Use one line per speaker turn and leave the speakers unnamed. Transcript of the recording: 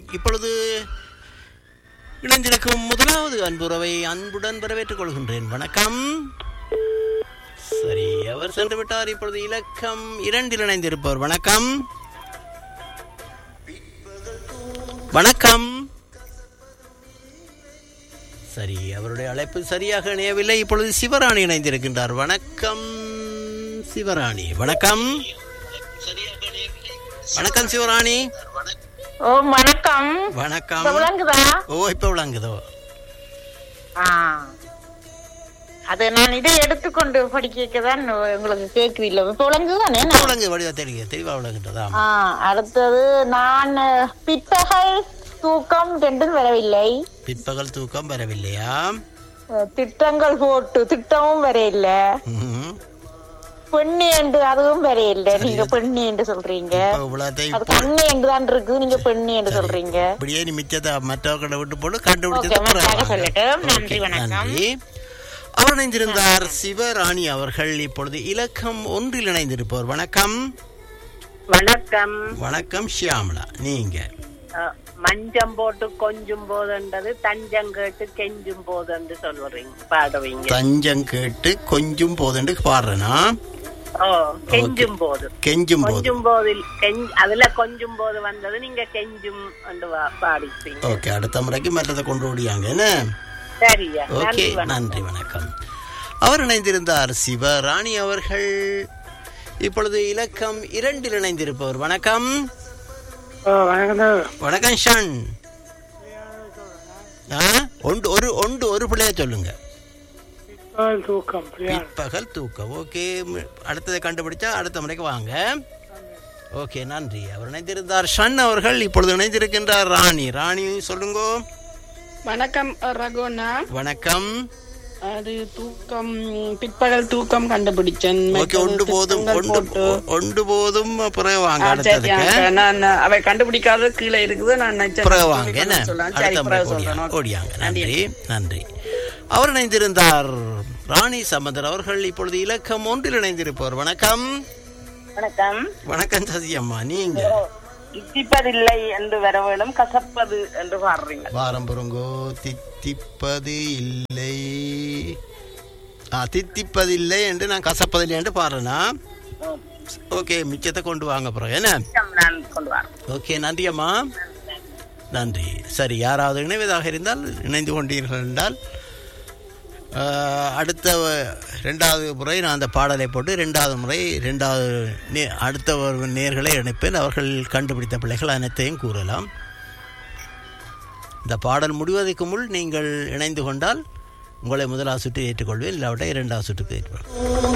இப்பொழுது இணைந்திருக்கும் முதலாவது அன்புறவை அன்புடன் வரவேற்றுக் கொள்கின்றேன் வணக்கம் சரி அவர் சென்று விட்டார் இப்பொழுது இலக்கம் இரண்டில் இணைந்திருப்பவர் வணக்கம் வணக்கம் சரி அவருடைய அழைப்பு சரியாக இணையவில்லை இப்பொழுது சிவராணி இணைந்திருக்கின்றார் வணக்கம் சிவராணி வணக்கம் வணக்கம் சிவராணி
ஓ வணக்கம்
வணக்கம்
இப்ப விளங்குதா
ஓ இப்ப விளங்குதோ
ஆ. அது நான் இதை எடுத்துக்கொண்டு படிக்க தான் உங்களுக்கு கேக்குதில்ல இப்ப விளங்குதானே
இப்ப விளங்கு வடிவா தெரியுங்க தெளிவா விளங்குன்றதா
ஆ அடுத்தது நான் பிற்பகல் தூக்கம் ரெண்டும் வரவில்லை
பிற்பகல் தூக்கம் வரவில்லையா
அஹ், திட்டங்கள் போட்டு திட்டமும் வரையில்ல
ம்ஹும்.
பெண்ணு என்று அதுவும் வரையில்லை நீங்க பெண்ணு என்று சொல்றீங்க
இப்ப இவ்வளோத்தையும்
அது கண்ணு என்று தான் இருக்கு நீங்க பெண்ணு என்று சொல்றீங்க
இப்படியே நீ மிச்சத்தை மற்றவர்களை விட்டு போட்டு கண்டுபிடிச்சது
ஓகே, மற்றவங்க
பிறகு
சொல்லட்டும்.
வாங்க.
நன்றி,
ஓகே,
வணக்கம்.
நன்றி அவர் இணைந்திருந்தார் சிவராணி அவர்கள் இப்பொழுது இலக்கம் ஒன்றில் இணைந்திருப்பவர் வணக்கம்
வணக்கம்
வணக்கம் ஷியாமலா நீங்க
அஹ், மஞ்சம் போட்டு கொஞ்சும் போதுன்றது தஞ்சம் கேட்டு கெஞ்சும் போதுன்னு சொல்றீங்க பாடுவீங்க
தஞ்சம் கேட்டு கொஞ்சம் போதுண்டு பாடுறேனா
ஓ கெஞ்சும் போது
கெஞ்சும் போது
கொஞ்சும் போதில் கெஞ்ச் அதுல கொஞ்சும் போது வந்தது நீங்க கெஞ்சும் என்று வா- பாடிப்பீங்க
ஓகே அடுத்த முறைக்கு மற்றதை கொண்டு ஓடியாங்க என்ன
சரியா
ஓகே
நன்றி வணக்கம்.
நன்றி வணக்கம் அவர் இணைந்திருந்தார் சிவராணி அவர்கள் இப்பொழுது இலக்கம் இரண்டில் இணைந்திருப்பவர் வணக்கம் வணக்கம் ஷான் ஆ ஒன்று ஒரு ஒன்று ஒரு பிள்ளைய சொல்லுங்க
தூக்கம்
பிற்பகல் தூக்கம் ஓகே ம- அடுத்ததை கண்டுபிடிச்சா அடுத்த முறைக்கு வாங்க ஓகே நன்றி அவர் இணைந்திருந்தார் ஷன் அவர்கள் இப்பொழுது இணைந்திருக்கின்றார் ராணி ராணி சொல்லுங்க
வணக்கம் ரகுண்ணா
வணக்கம்
அது தூக்கம் பிற்பகல் தூக்கம் கண்டுபிடிச்சேன்
ஓகே ஒன்று போதும் ஒன்று ஒ- ஒன்று போதும் பிறகு வாங்க
ஆ, சரி,
அடுத்ததுக்கு
அங்க நான் அவை கண்டுபிடிக்காத கீழே இருக்குது நான் நினைச்சேன்
பிறகு வாங்க என்ன
சொல்லலாம். சரி
அடுத்த முறை
பிறகு
ஓடியாங்க
சொல்றேன் ஓகே.
ஓடியாங்க நன்றி நன்றி அவர் இணைந்திருந்தார் ராணி சம்பந்தர் அவர்கள் இப்பொழுது இலக்கம் ஒன்றில் இணைந்திருப்பவர் வணக்கம்
வணக்கம்
வணக்கம் சசியம்மா நீங்க
இத்திப்பதில்லை என்று வர வேணும் கசப்பது என்று பாடுறீங்க
வாரம் பொருங்கோ தித்திப்பது இல்லை ஆ தித்திப்பதில்லை என்று நான் கசப்பதில்லை என்று பாடுறேனா ஓகே மிச்சத்தை கொண்டு வாங்க பிறகு என்ன
நான் கொண்டு வரேன்
ஓகே நன்றி அம்மா நன்றி சரி யாராவது இணைவதாக இருந்தால் இணைந்து கொண்டீர்கள் என்றால் ஆஹ், அடுத்த வ- ரெண்டாவது முறை நான் அந்த பாடலை போட்டு ரெண்டாவது முறை ரெண்டாவது நே அடுத்த ஒரு நேர்களை இணைப்பேன் அவர்கள் கண்டுபிடித்த பிள்ளைகள் அனைத்தையும் கூறலாம் இந்த பாடல் முடிவதற்கு முன் நீங்கள் இணைந்து கொண்டால் உங்களை முதலாவது சுற்று ஏற்றுக்கொள்வேன் இல்லாவிட்டால் இரண்டாவது சுற்றுக்கு ஏற்றுக்கொள்வேன்